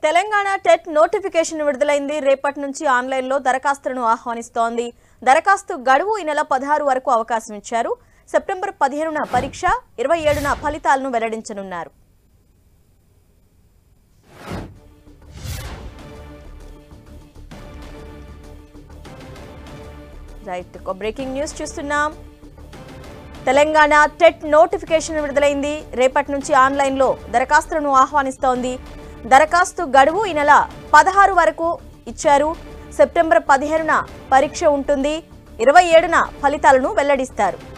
Telangana TET notification విడుదలైంది రేపటి నుంచి ఆన్లైన్లో దరఖాస్తులను ఆహ్వానిస్తోంది దరఖాస్తు గడువు ఈ నెల పదహారు వరకు అవకాశం ఇచ్చారు సెప్టెంబర్ పదిహేనున పరీక్ష ఇరవై ఏడున ఫలితాలను వెల్లడించనున్నారు రైట్ ఒక బ్రేకింగ్ న్యూస్ చూస్తున్నాం తెలంగాణ టెట్ నోటిఫికేషన్ విడుదలైంది రేపటి నుంచి ఆన్లైన్లో దరఖాస్తులను ఆహ్వానిస్తోంది దరఖాస్తు గడువు ఈ నెల పదహారు వరకు ఇచ్చారు సెప్టెంబర్ పదిహేనున పరీక్ష ఉంటుంది ఇరవై ఏడున ఫలితాలను వెల్లడిస్తారు